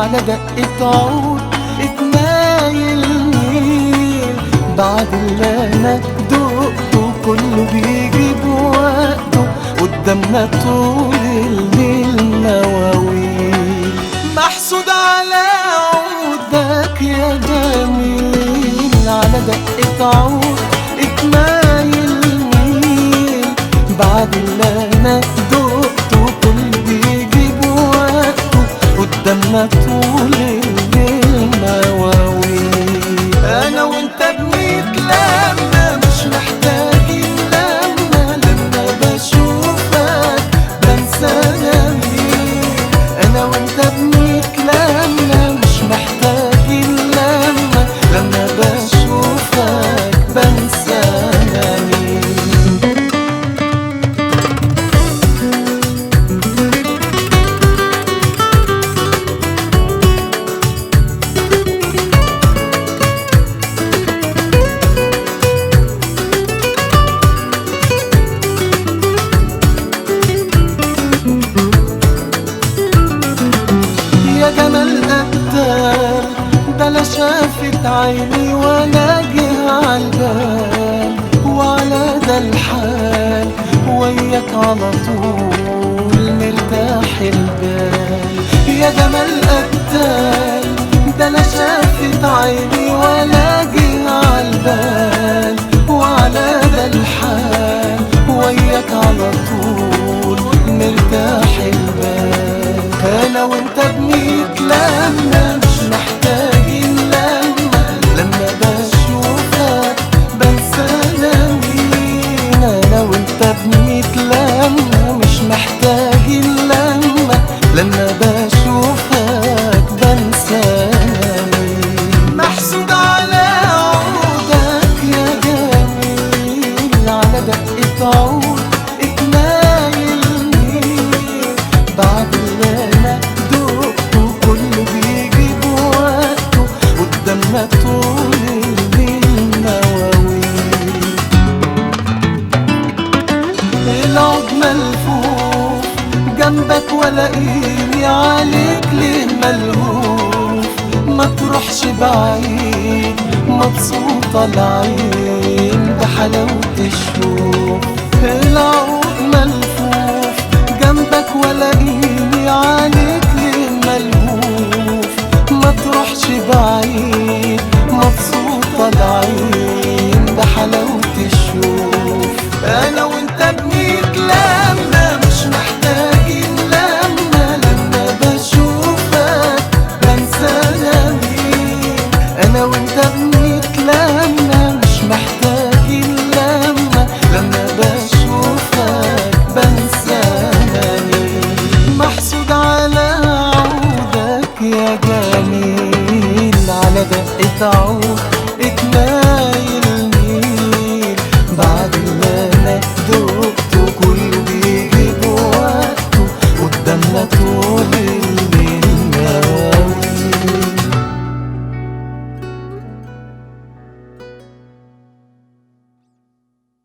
على دقة عود اتنايل مين بعد اللي انا دقته كله بيجي بوقته قدامنا طول الليل مواويل محسود على عودك يا جميل على دقة عود اتنايل مين بعد اللي انا دقته كله بيجي بوقته قدامنا طول الليل مواويل انا وانت بنتلمى مش محتاجين لما لما بشوفك بنسى انا مين انا وانت بنتلمى مش محتاجين لما لما بشوفك بنسى انا مين يا جمال قدام ده لا شافت عيني ولا جه عالبال وعلى ده الحال وياك على طول مرتاح البال يا جمال قدام ده لا شافت عيني ولا جه عالبال وعلى ده الحال وياك على طول مرتاح البال انا وانت بنتلمى مش محتاجين لما لما بشوفك بنسى انا مين انا وانت بنتلمى مش محتاجين لما لما بشوفك بنسى انا مين محسود على عودك يا جميل على دقة عود اتنايل مين بعد اللي انا دقته كله بيجي بوقته قدامنا طول الليل مواويل العود ملفوف جنبك ولاقيني عليك ليه ملهوف ما تروحش بعيد مبسوطة العين بحلاوة الشوف العود ملفوف جنبك ولاقيني عليك ليه ملهوف ما تروحش بعيد مبسوطة العين